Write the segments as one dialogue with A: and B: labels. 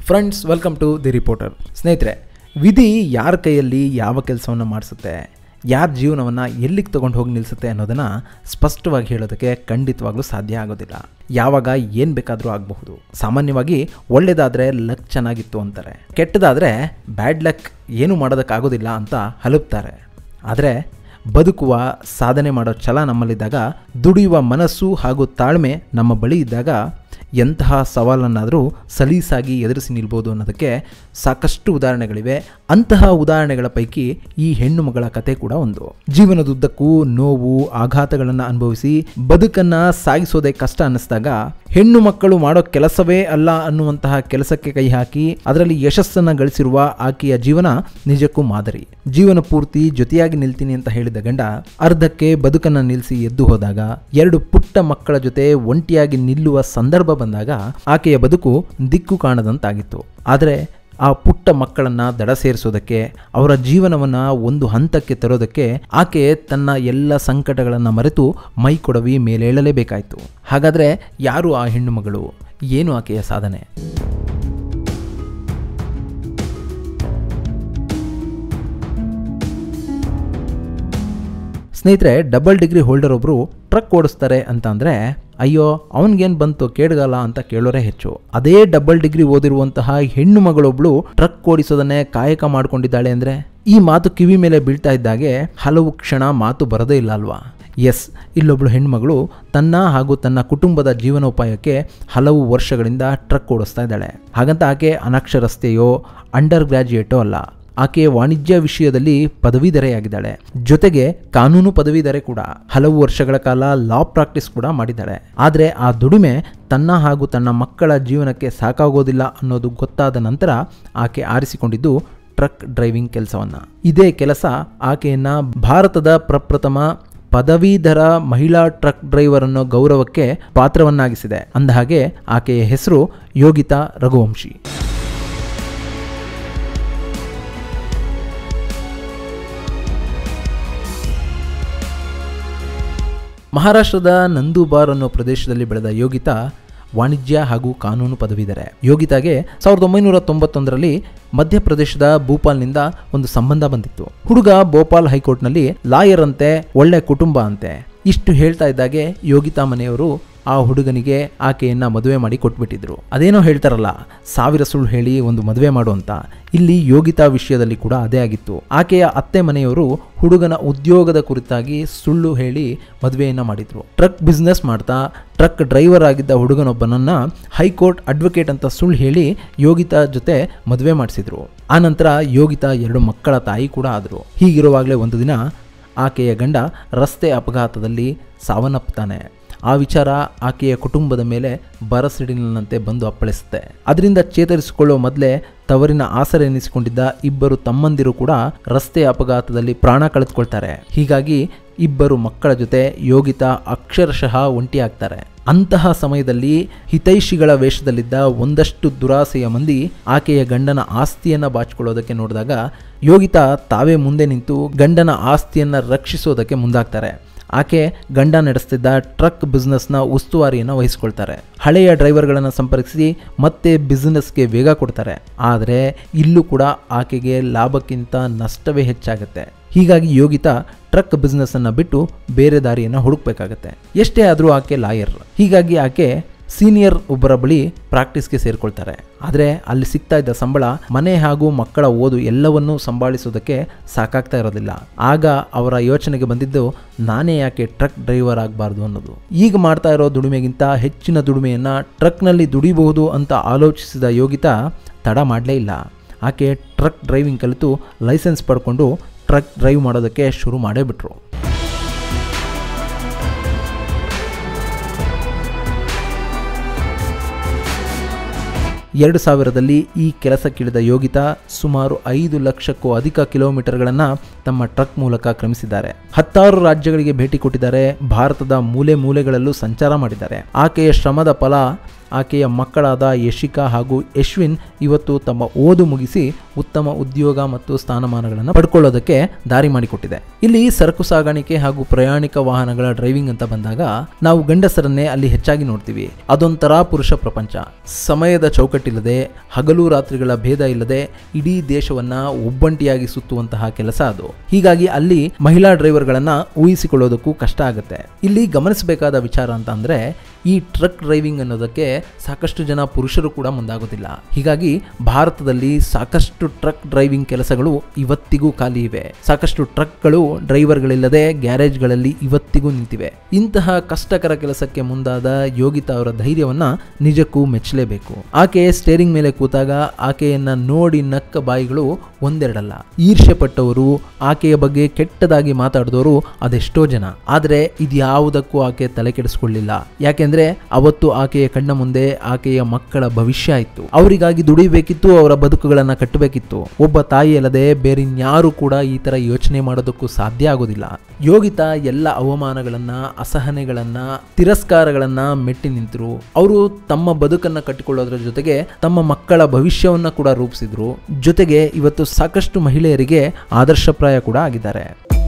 A: friends welcome to the reporter ಸ್ನೇಹಿತರೆ ವಿಧಿ ಯಾರ ಕೈಯಲ್ಲಿ ಯಾವ ಕೆಲಸವನ್ನು ಮಾಡಿಸುತ್ತೆ ಯಾರ ಜೀವನವನ್ನು ಎಲ್ಲಿಗೆ ತೊಗೊಂಡು ಹೋಗಿ ನಿಲ್ಲಿಸುತ್ತೆ ಅನ್ನೋದನ್ನು ಸ್ಪಷ್ಟವಾಗಿ ಹೇಳೋದಕ್ಕೆ ಖಂಡಿತವಾಗ್ಲೂ ಸಾಧ್ಯ ಆಗೋದಿಲ್ಲ ಯಾವಾಗ ಏನು ಬೇಕಾದರೂ ಆಗಬಹುದು ಸಾಮಾನ್ಯವಾಗಿ ಒಳ್ಳೇದಾದರೆ ಲಕ್ ಚೆನ್ನಾಗಿತ್ತು ಅಂತಾರೆ ಕೆಟ್ಟದಾದರೆ ಬ್ಯಾಡ್ ಲಕ್ ಏನು ಮಾಡೋದಕ್ಕಾಗೋದಿಲ್ಲ ಅಂತ ಹಲುಬ್ತಾರೆ ಆದರೆ ಬದುಕುವ ಸಾಧನೆ ಮಾಡೋ ಛಲ ನಮ್ಮಲ್ಲಿದ್ದಾಗ ದುಡಿಯುವ ಮನಸ್ಸು ಹಾಗೂ ತಾಳ್ಮೆ ನಮ್ಮ ಬಳಿ ಇದ್ದಾಗ ಎಂತಹ ಸವಾಲನ್ನಾದರೂ ಸಲೀಸಾಗಿ ಎದುರಿಸಿ ನಿಲ್ಬೋದು ಅನ್ನೋದಕ್ಕೆ ಸಾಕಷ್ಟು ಉದಾಹರಣೆಗಳಿವೆ ಅಂತಹ ಉದಾಹರಣೆಗಳ ಪೈಕಿ ಈ ಹೆಣ್ಣು ಮಗಳ ಕತೆ ಕೂಡ ಒಂದು ಜೀವನದುದ್ದಕ್ಕೂ ನೋವು ಆಘಾತಗಳನ್ನು ಅನುಭವಿಸಿ ಬದುಕನ್ನು ಸಾಗಿಸೋದೇ ಕಷ್ಟ ಅನ್ನಿಸ್ದಾಗ ಹೆಣ್ಣು ಮಕ್ಕಳು ಮಾಡೋ ಕೆಲಸವೇ ಅಲ್ಲ ಅನ್ನುವಂತಹ ಕೆಲಸಕ್ಕೆ ಕೈ ಹಾಕಿ ಅದರಲ್ಲಿ ಯಶಸ್ಸನ್ನು ಗಳಿಸಿರುವ ಆಕೆಯ ಜೀವನ ನಿಜಕ್ಕೂ ಮಾದರಿ ಜೀವನ ಪೂರ್ತಿ ಜೊತೆಯಾಗಿ ನಿಲ್ತೀನಿ ಅಂತ ಹೇಳಿದ ಗಂಡ ಅರ್ಧಕ್ಕೆ ಬದುಕನ್ನು ನಿಲ್ಲಿಸಿ ಎದ್ದು ಹೋದಾಗ ಎರಡು ಪುಟ್ಟ ಮಕ್ಕಳ ಜೊತೆ ಒಂಟಿಯಾಗಿ ನಿಲ್ಲುವ ಸಂದರ್ಭ ಬಂದಾಗ ಆಕೆಯ ಬದುಕು ದಿಕ್ಕು ಕಾಣದಂತಾಗಿತ್ತು ಆದರೆ ಆ ಪುಟ್ಟ ಮಕ್ಕಳನ್ನ ದಡ ಸೇರಿಸೋದಕ್ಕೆ ಅವರ ಜೀವನವನ್ನು ಒಂದು ಹಂತಕ್ಕೆ ತರೋದಕ್ಕೆ ಆಕೆ ತನ್ನ ಎಲ್ಲ ಸಂಕಟಗಳನ್ನು ಮರೆತು ಮೈ ಕೊಡವಿ ಮೇಲೇಳಲೇಬೇಕಾಯಿತು ಹಾಗಾದರೆ ಯಾರು ಆ ಹೆಣ್ಣು ಮಗಳು ಏನು ಆಕೆಯ ಸಾಧನೆ ಸ್ನೇಹಿತರೆ ಡಬಲ್ ಡಿಗ್ರಿ ಹೋಲ್ಡರ್ ಒಬ್ಬರು ಟ್ರಕ್ ಓಡಿಸ್ತಾರೆ ಅಂತ ಅಂದರೆ ಅಯ್ಯೋ ಅವನಿಗೇನು ಬಂತು ಕೇಡ್ಗಲ್ಲ ಅಂತ ಕೇಳೋರೇ ಹೆಚ್ಚು ಅದೇ ಡಬಲ್ ಡಿಗ್ರಿ ಓದಿರುವಂತಹ ಹೆಣ್ಣು ಮಗಳೊಬ್ಳು ಟ್ರಕ್ ಓಡಿಸೋದನ್ನೇ ಕಾಯಕ ಮಾಡ್ಕೊಂಡಿದ್ದಾಳೆ ಅಂದರೆ ಈ ಮಾತು ಕಿವಿ ಮೇಲೆ ಬೀಳ್ತಾ ಇದ್ದಾಗೆ ಹಲವು ಕ್ಷಣ ಮಾತು ಬರೋದೇ ಇಲ್ಲ ಅಲ್ವಾ ಎಸ್ ಇಲ್ಲೊಬ್ಳು ಹೆಣ್ಮಗಳು ತನ್ನ ಹಾಗೂ ತನ್ನ ಕುಟುಂಬದ ಜೀವನೋಪಾಯಕ್ಕೆ ಹಲವು ವರ್ಷಗಳಿಂದ ಟ್ರಕ್ ಓಡಿಸ್ತಾ ಇದ್ದಾಳೆ ಹಾಗಂತ ಆಕೆ ಅನಕ್ಷರಸ್ತೆಯೋ ಅಂಡರ್ ಗ್ರಾಜ್ಯುಯೇಟೋ ಅಲ್ಲ ಆಕೆ ವಾಣಿಜ್ಯ ವಿಷಯದಲ್ಲಿ ಪದವೀಧರೆಯಾಗಿದ್ದಾಳೆ ಜೊತೆಗೆ ಕಾನೂನು ಪದವೀಧರೆ ಕೂಡ ಹಲವು ವರ್ಷಗಳ ಕಾಲ ಲಾ ಪ್ರಾಕ್ಟೀಸ್ ಕೂಡ ಮಾಡಿದ್ದಾಳೆ ಆದರೆ ಆ ದುಡಿಮೆ ತನ್ನ ಹಾಗೂ ತನ್ನ ಮಕ್ಕಳ ಜೀವನಕ್ಕೆ ಸಾಕಾಗೋದಿಲ್ಲ ಅನ್ನೋದು ಗೊತ್ತಾದ ನಂತರ ಆಕೆ ಆರಿಸಿಕೊಂಡಿದ್ದು ಟ್ರಕ್ ಡ್ರೈವಿಂಗ್ ಕೆಲಸವನ್ನು ಇದೇ ಕೆಲಸ ಆಕೆಯನ್ನ ಭಾರತದ ಪ್ರಪ್ರಥಮ ಪದವೀಧರ ಮಹಿಳಾ ಟ್ರಕ್ ಡ್ರೈವರ್ ಅನ್ನೋ ಗೌರವಕ್ಕೆ ಪಾತ್ರವನ್ನಾಗಿಸಿದೆ ಅಂದಹಾಗೆ ಆಕೆಯ ಹೆಸರು ಯೋಗಿತಾ ರಘುವಂಶಿ ಮಹಾರಾಷ್ಟ್ರದ ನಂದೂಬಾರ್ ಅನ್ನೋ ಪ್ರದೇಶದಲ್ಲಿ ಬೆಳೆದ ಯೋಗಿತಾ ವಾಣಿಜ್ಯ ಹಾಗೂ ಕಾನೂನು ಪದವೀಧರೆ ಯೋಗಿತಾಗೆ ಸಾವಿರದ ಒಂಬೈನೂರ ತೊಂಬತ್ತೊಂದರಲ್ಲಿ ಮಧ್ಯಪ್ರದೇಶದ ಭೂಪಾಲ್ನಿಂದ ಒಂದು ಸಂಬಂಧ ಬಂದಿತ್ತು ಹುಡುಗ ಭೋಪಾಲ್ ಹೈಕೋರ್ಟ್ನಲ್ಲಿ ಲಾಯರ್ ಅಂತೆ ಒಳ್ಳೆ ಕುಟುಂಬ ಅಂತೆ ಇಷ್ಟು ಹೇಳ್ತಾ ಇದ್ದಾಗೆ ಯೋಗಿತಾ ಮನೆಯವರು ಆ ಹುಡುಗನಿಗೆ ಆಕೆಯನ್ನ ಮದುವೆ ಮಾಡಿ ಕೊಟ್ಬಿಟ್ಟಿದ್ರು ಅದೇನೋ ಹೇಳ್ತಾರಲ್ಲ ಸಾವಿರ ಸುಳ್ಳು ಹೇಳಿ ಒಂದು ಮದುವೆ ಮಾಡು ಅಂತ ಇಲ್ಲಿ ಯೋಗಿತಾ ವಿಷಯದಲ್ಲಿ ಕೂಡ ಅದೇ ಆಗಿತ್ತು ಆಕೆಯ ಅತ್ತೆ ಮನೆಯವರು ಹುಡುಗನ ಉದ್ಯೋಗದ ಕುರಿತಾಗಿ ಸುಳ್ಳು ಹೇಳಿ ಮದುವೆಯನ್ನ ಮಾಡಿದ್ರು ಟ್ರಕ್ ಬಿಸ್ನೆಸ್ ಮಾಡ್ತಾ ಟ್ರಕ್ ಡ್ರೈವರ್ ಆಗಿದ್ದ ಹುಡುಗನೊಬ್ಬನನ್ನ ಹೈಕೋರ್ಟ್ ಅಡ್ವೊಕೇಟ್ ಅಂತ ಸುಳ್ಳು ಹೇಳಿ ಯೋಗಿತಾ ಜೊತೆ ಮದುವೆ ಮಾಡಿಸಿದ್ರು ಆನಂತರ ಯೋಗಿತಾ ಎರಡು ಮಕ್ಕಳ ತಾಯಿ ಕೂಡ ಆದರು ಹೀಗಿರುವಾಗಲೇ ಒಂದು ದಿನ ಆಕೆಯ ಗಂಡ ರಸ್ತೆ ಅಪಘಾತದಲ್ಲಿ ಸಾವನ್ನಪ್ಪುತ್ತಾನೆ ಆ ವಿಚಾರ ಆಕೆಯ ಕುಟುಂಬದ ಮೇಲೆ ಬರಸಿಡಿಲಿನಂತೆ ಬಂದು ಅಪ್ಪಳಿಸುತ್ತೆ ಅದರಿಂದ ಚೇತರಿಸಿಕೊಳ್ಳುವ ಮೊದಲೇ ತವರಿನ ಆಸರೆ ಎನಿಸಿಕೊಂಡಿದ್ದ ಇಬ್ಬರು ತಮ್ಮಂದಿರು ಕೂಡ ರಸ್ತೆ ಅಪಘಾತದಲ್ಲಿ ಪ್ರಾಣ ಕಳೆದುಕೊಳ್ತಾರೆ ಹೀಗಾಗಿ ಇಬ್ಬರು ಮಕ್ಕಳ ಜೊತೆ ಯೋಗಿತಾ ಅಕ್ಷರಶಃ ಒಂಟಿಯಾಗ್ತಾರೆ ಅಂತಹ ಸಮಯದಲ್ಲಿ ಹಿತೈಷಿಗಳ ವೇಷದಲ್ಲಿದ್ದ ಒಂದಷ್ಟು ದುರಾಸೆಯ ಮಂದಿ ಆಕೆಯ ಗಂಡನ ಆಸ್ತಿಯನ್ನ ಬಾಚಿಕೊಳ್ಳೋದಕ್ಕೆ ನೋಡಿದಾಗ ಯೋಗಿತಾ ತಾವೇ ಮುಂದೆ ನಿಂತು ಗಂಡನ ಆಸ್ತಿಯನ್ನ ರಕ್ಷಿಸೋದಕ್ಕೆ ಮುಂದಾಗ್ತಾರೆ ಆಕೆ ಗಂಡ ನಡೆಸ್ತಿದ್ದ ಟ್ರಕ್ ಬಿಸ್ನೆಸ್ನ ಉಸ್ತುವಾರಿಯನ್ನು ವಹಿಸ್ಕೊಳ್ತಾರೆ ಹಳೆಯ ಡ್ರೈವರ್ಗಳನ್ನು ಸಂಪರ್ಕಿಸಿ ಮತ್ತೆ ಬಿಸ್ನೆಸ್ಗೆ ವೇಗ ಕೊಡ್ತಾರೆ ಆದರೆ ಇಲ್ಲೂ ಕೂಡ ಆಕೆಗೆ ಲಾಭಕ್ಕಿಂತ ನಷ್ಟವೇ ಹೆಚ್ಚಾಗುತ್ತೆ ಹೀಗಾಗಿ ಯೋಗಿತಾ ಟ್ರಕ್ ಬಿಸ್ನೆಸ್ಸನ್ನು ಬಿಟ್ಟು ಬೇರೆ ದಾರಿಯನ್ನು ಹುಡುಕ್ಬೇಕಾಗತ್ತೆ ಎಷ್ಟೇ ಆದರೂ ಆಕೆ ಲಾಯರ್ ಹೀಗಾಗಿ ಆಕೆ ಸೀನಿಯರ್ ಒಬ್ಬರ ಬಳಿ ಪ್ರಾಕ್ಟೀಸ್ಗೆ ಸೇರಿಕೊಳ್ತಾರೆ ಆದರೆ ಅಲ್ಲಿ ಸಿಗ್ತಾ ಇದ್ದ ಸಂಬಳ ಮನೆ ಹಾಗೂ ಮಕ್ಕಳ ಓದು ಎಲ್ಲವನ್ನೂ ಸಂಭಾಳಿಸೋದಕ್ಕೆ ಸಾಕಾಗ್ತಾ ಇರೋದಿಲ್ಲ ಆಗ ಅವರ ಯೋಚನೆಗೆ ಬಂದಿದ್ದು ನಾನೇ ಯಾಕೆ ಟ್ರಕ್ ಡ್ರೈವರ್ ಆಗಬಾರ್ದು ಅನ್ನೋದು ಈಗ ಮಾಡ್ತಾ ಇರೋ ದುಡಿಮೆಗಿಂತ ಹೆಚ್ಚಿನ ದುಡಿಮೆಯನ್ನು ಟ್ರಕ್ನಲ್ಲಿ ದುಡಿಬಹುದು ಅಂತ ಆಲೋಚಿಸಿದ ಯೋಗಿತಾ ತಡ ಮಾಡಲೇ ಇಲ್ಲ ಆಕೆ ಟ್ರಕ್ ಡ್ರೈವಿಂಗ್ ಕಲಿತು ಲೈಸೆನ್ಸ್ ಪಡ್ಕೊಂಡು ಟ್ರಕ್ ಡ್ರೈವ್ ಮಾಡೋದಕ್ಕೆ ಶುರು ಮಾಡೇ ಬಿಟ್ರು ಎರಡು ಸಾವಿರದಲ್ಲಿ ಈ ಕೆಲಸಕ್ಕಿಳಿದ ಯೋಗಿತಾ ಸುಮಾರು ಐದು ಲಕ್ಷಕ್ಕೂ ಅಧಿಕ ಕಿಲೋಮೀಟರ್ಗಳನ್ನು ತಮ್ಮ ಟ್ರಕ್ ಮೂಲಕ ಕ್ರಮಿಸಿದ್ದಾರೆ ಹತ್ತಾರು ರಾಜ್ಯಗಳಿಗೆ ಭೇಟಿ ಕೊಟ್ಟಿದ್ದಾರೆ ಭಾರತದ ಮೂಲೆ ಮೂಲೆಗಳಲ್ಲೂ ಸಂಚಾರ ಮಾಡಿದ್ದಾರೆ ಆಕೆಯ ಶ್ರಮದ ಫಲ ಆಕೆಯ ಮಕ್ಕಳಾದ ಯಶಿಕಾ ಹಾಗೂ ಯಶ್ವಿನ್ ಇವತ್ತು ತಮ್ಮ ಓದು ಮುಗಿಸಿ ಉತ್ತಮ ಉದ್ಯೋಗ ಮತ್ತು ಸ್ಥಾನಮಾನಗಳನ್ನು ಪಡ್ಕೊಳ್ಳೋದಕ್ಕೆ ದಾರಿ ಮಾಡಿಕೊಟ್ಟಿದೆ ಇಲ್ಲಿ ಸರಕು ಸಾಗಾಣಿಕೆ ಹಾಗೂ ಪ್ರಯಾಣಿಕ ವಾಹನಗಳ ಡ್ರೈವಿಂಗ್ ಅಂತ ಬಂದಾಗ ನಾವು ಗಂಡಸರನ್ನೇ ಅಲ್ಲಿ ಹೆಚ್ಚಾಗಿ ನೋಡ್ತೀವಿ ಅದೊಂಥರ ಪುರುಷ ಪ್ರಪಂಚ ಸಮಯದ ಚೌಕಟ್ಟಿಲ್ಲದೆ ಹಗಲು ರಾತ್ರಿಗಳ ಭೇದ ಇಲ್ಲದೆ ಇಡೀ ದೇಶವನ್ನ ಒಬ್ಬಂಟಿಯಾಗಿ ಸುತ್ತುವಂತಹ ಕೆಲಸ ಅದು ಹೀಗಾಗಿ ಅಲ್ಲಿ ಮಹಿಳಾ ಡ್ರೈವರ್ಗಳನ್ನ ಊಹಿಸಿಕೊಳ್ಳೋದಕ್ಕೂ ಕಷ್ಟ ಆಗುತ್ತೆ ಇಲ್ಲಿ ಗಮನಿಸಬೇಕಾದ ವಿಚಾರ ಅಂತ ಅಂದ್ರೆ ಈ ಟ್ರಕ್ ಡ್ರೈವಿಂಗ್ ಅನ್ನೋದಕ್ಕೆ ಸಾಕಷ್ಟು ಜನ ಪುರುಷರು ಕೂಡ ಮುಂದಾಗೋದಿಲ್ಲ ಹೀಗಾಗಿ ಭಾರತದಲ್ಲಿ ಸಾಕಷ್ಟು ಟ್ರಕ್ ಡ್ರೈವಿಂಗ್ ಕೆಲಸಗಳು ಇವತ್ತಿಗೂ ಖಾಲಿ ಇವೆ ಸಾಕಷ್ಟು ಟ್ರಕ್ಗಳು ಡ್ರೈವರ್ಗಳಿಲ್ಲದೆ ಗ್ಯಾರೇಜ್ಗಳಲ್ಲಿ ಇವತ್ತಿಗೂ ನಿಂತಿವೆ ಇಂತಹ ಕಷ್ಟಕರ ಕೆಲಸಕ್ಕೆ ಮುಂದಾದ ಯೋಗಿತಾ ಅವರ ಧೈರ್ಯವನ್ನ ನಿಜಕ್ಕೂ ಮೆಚ್ಚಲೇಬೇಕು ಆಕೆ ಸ್ಟೇರಿಂಗ್ ಮೇಲೆ ಕೂತಾಗ ಆಕೆಯನ್ನ ನೋಡಿ ನಕ್ಕ ಬಾಯಿಗಳು ಒಂದೆರಡಲ್ಲ ಈರ್ಷ್ಯೆ ಪಟ್ಟವರು ಆಕೆಯ ಬಗ್ಗೆ ಕೆಟ್ಟದಾಗಿ ಮಾತಾಡಿದವರು ಅದೆಷ್ಟೋ ಜನ ಆದರೆ ಇದ್ಯಾವುದಕ್ಕೂ ಆಕೆ ತಲೆ ಕೆಡಿಸ್ಕೊಳ್ಳಿಲ್ಲ ಯಾಕೆಂದ್ರೆ ಅವತ್ತು ಆಕೆಯ ಕಣ್ಣ ಮುಂದೆ ಆಕೆಯ ಮಕ್ಕಳ ಭವಿಷ್ಯ ಇತ್ತು ಅವರಿಗಾಗಿ ದುಡಿಬೇಕಿತ್ತು ಅವರ ಬದುಕುಗಳನ್ನ ಕಟ್ಟಬೇಕಿತ್ತು ಒಬ್ಬ ತಾಯಿ ಅಲ್ಲದೆ ಬೇರಿನ್ಯಾರು ಕೂಡ ಈ ತರ ಯೋಚನೆ ಮಾಡೋದಕ್ಕೂ ಸಾಧ್ಯ ಆಗೋದಿಲ್ಲ ಯೋಗಿತಾ ಎಲ್ಲ ಅವಮಾನಗಳನ್ನ ಅಸಹನೆಗಳನ್ನ ತಿರಸ್ಕಾರಗಳನ್ನ ಮೆಟ್ಟಿ ನಿಂತರು ಅವರು ತಮ್ಮ ಬದುಕನ್ನ ಕಟ್ಟಿಕೊಳ್ಳೋದ್ರ ಜೊತೆಗೆ ತಮ್ಮ ಮಕ್ಕಳ ಭವಿಷ್ಯವನ್ನ ಕೂಡ ರೂಪಿಸಿದ್ರು ಜೊತೆಗೆ ಇವತ್ತು ಸಾಕಷ್ಟು ಮಹಿಳೆಯರಿಗೆ ಆದರ್ಶಪ್ರಾಯ ಕೂಡ ಆಗಿದ್ದಾರೆ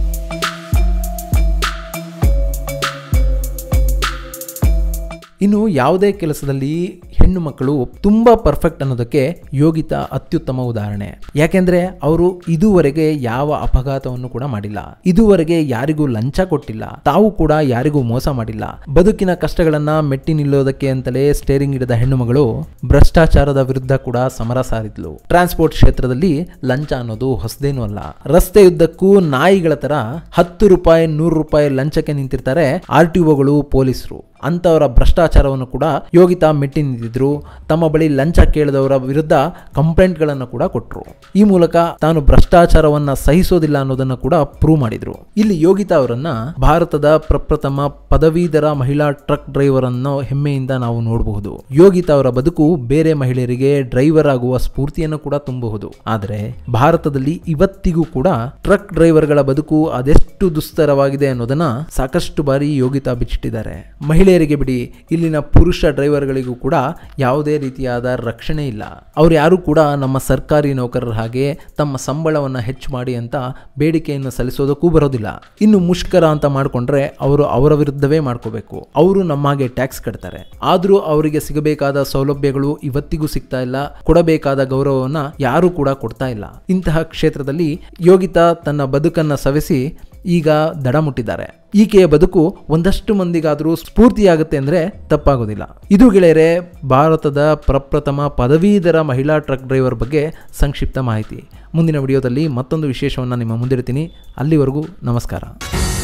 A: ಇನ್ನು ಯಾವುದೇ ಕೆಲಸದಲ್ಲಿ ಹೆಣ್ಣು ಮಕ್ಕಳು ತುಂಬಾ ಪರ್ಫೆಕ್ಟ್ ಅನ್ನೋದಕ್ಕೆ ಯೋಗಿತಾ ಅತ್ಯುತ್ತಮ ಉದಾಹರಣೆ ಯಾಕೆಂದ್ರೆ ಅವರು ಇದುವರೆಗೆ ಯಾವ ಅಪಘಾತವನ್ನು ಕೂಡ ಮಾಡಿಲ್ಲ ಇದುವರೆಗೆ ಯಾರಿಗೂ ಲಂಚ ಕೊಟ್ಟಿಲ್ಲ ತಾವು ಕೂಡ ಯಾರಿಗೂ ಮೋಸ ಮಾಡಿಲ್ಲ ಬದುಕಿನ ಕಷ್ಟಗಳನ್ನ ಮೆಟ್ಟಿ ನಿಲ್ಲೋದಕ್ಕೆ ಅಂತಲೇ ಸ್ಟೇರಿಂಗ್ ಹಿಡಿದ ಹೆಣ್ಣು ಮಗಳು ಭ್ರಷ್ಟಾಚಾರದ ವಿರುದ್ಧ ಕೂಡ ಸಮರ ಸಾರಿದ್ಲು ಟ್ರಾನ್ಸ್ಪೋರ್ಟ್ ಕ್ಷೇತ್ರದಲ್ಲಿ ಲಂಚ ಅನ್ನೋದು ಹೊಸದೇನೂ ಅಲ್ಲ ರಸ್ತೆಯುದ್ದಕ್ಕೂ ನಾಯಿಗಳ ತರ ಹತ್ತು ರೂಪಾಯಿ ನೂರು ರೂಪಾಯಿ ಲಂಚಕ್ಕೆ ನಿಂತಿರ್ತಾರೆ ಆರ್ ಟಿ ಒಗಳು ಪೊಲೀಸರು ಅಂತವರ ಭ್ರಷ್ಟಾಚಾರವನ್ನು ಕೂಡ ಯೋಗಿತಾ ಮೆಟ್ಟಿ ನಿಂತಿದ್ರು ತಮ್ಮ ಬಳಿ ಲಂಚ ಕೇಳಿದವರ ವಿರುದ್ಧ ಕಂಪ್ಲೇಂಟ್ಗಳನ್ನು ಕೂಡ ಕೊಟ್ಟರು ಈ ಮೂಲಕ ತಾನು ಭ್ರಷ್ಟಾಚಾರವನ್ನ ಸಹಿಸೋದಿಲ್ಲ ಅನ್ನೋದನ್ನು ಕೂಡ ಪ್ರೂವ್ ಮಾಡಿದ್ರು ಇಲ್ಲಿ ಯೋಗಿತಾ ಅವರನ್ನ ಭಾರತದ ಪ್ರಪ್ರಥಮ ಪದವೀಧರ ಮಹಿಳಾ ಟ್ರಕ್ ಡ್ರೈವರ್ ಅನ್ನೋ ಹೆಮ್ಮೆಯಿಂದ ನಾವು ನೋಡಬಹುದು ಯೋಗಿತಾ ಅವರ ಬದುಕು ಬೇರೆ ಮಹಿಳೆಯರಿಗೆ ಡ್ರೈವರ್ ಆಗುವ ಸ್ಫೂರ್ತಿಯನ್ನು ಕೂಡ ತುಂಬಬಹುದು ಆದರೆ ಭಾರತದಲ್ಲಿ ಇವತ್ತಿಗೂ ಕೂಡ ಟ್ರಕ್ ಡ್ರೈವರ್ಗಳ ಬದುಕು ಅದೆಷ್ಟು ದುಸ್ತರವಾಗಿದೆ ಅನ್ನೋದನ್ನ ಸಾಕಷ್ಟು ಬಾರಿ ಯೋಗಿತಾ ಬಿಚ್ಚಿಟ್ಟಿದ್ದಾರೆ ಮಹಿಳೆಯರಿಗೆ ಬಿಡಿ ಇಲ್ಲಿನ ಪುರುಷ ಡ್ರೈವರ್ಗಳಿಗೂ ಕೂಡ ಯಾವುದೇ ರೀತಿಯಾದ ರಕ್ಷಣೆ ಇಲ್ಲ ಅವ್ರು ಯಾರು ಕೂಡ ನಮ್ಮ ಸರ್ಕಾರಿ ನೌಕರರ ಹಾಗೆ ತಮ್ಮ ಸಂಬಳವನ್ನ ಹೆಚ್ಚು ಮಾಡಿ ಅಂತ ಬೇಡಿಕೆಯನ್ನು ಸಲ್ಲಿಸೋದಕ್ಕೂ ಬರೋದಿಲ್ಲ ಇನ್ನು ಮುಷ್ಕರ ಅಂತ ಮಾಡ್ಕೊಂಡ್ರೆ ಅವರು ಅವರ ವಿರುದ್ಧವೇ ಮಾಡ್ಕೋಬೇಕು ಅವರು ನಮ್ಮಾಗೆ ಟ್ಯಾಕ್ಸ್ ಕಟ್ತಾರೆ ಆದ್ರೂ ಅವರಿಗೆ ಸಿಗಬೇಕಾದ ಸೌಲಭ್ಯಗಳು ಇವತ್ತಿಗೂ ಸಿಗ್ತಾ ಇಲ್ಲ ಕೊಡಬೇಕಾದ ಗೌರವವನ್ನ ಯಾರು ಕೂಡ ಕೊಡ್ತಾ ಇಲ್ಲ ಇಂತಹ ಕ್ಷೇತ್ರದಲ್ಲಿ ಯೋಗಿತಾ ತನ್ನ ಬದುಕನ್ನ ಸವೆಸಿ ಈಗ ದಡ ಮುಟ್ಟಿದ್ದಾರೆ ಈಕೆಯ ಬದುಕು ಒಂದಷ್ಟು ಮಂದಿಗಾದರೂ ಸ್ಫೂರ್ತಿಯಾಗುತ್ತೆ ಅಂದರೆ ತಪ್ಪಾಗೋದಿಲ್ಲ ಇದು ಗೆಳೆಯರೆ ಭಾರತದ ಪ್ರಪ್ರಥಮ ಪದವೀಧರ ಮಹಿಳಾ ಟ್ರಕ್ ಡ್ರೈವರ್ ಬಗ್ಗೆ ಸಂಕ್ಷಿಪ್ತ ಮಾಹಿತಿ ಮುಂದಿನ ವಿಡಿಯೋದಲ್ಲಿ ಮತ್ತೊಂದು ವಿಶೇಷವನ್ನು ನಿಮ್ಮ ಮುಂದಿಡ್ತೀನಿ ಅಲ್ಲಿವರೆಗೂ ನಮಸ್ಕಾರ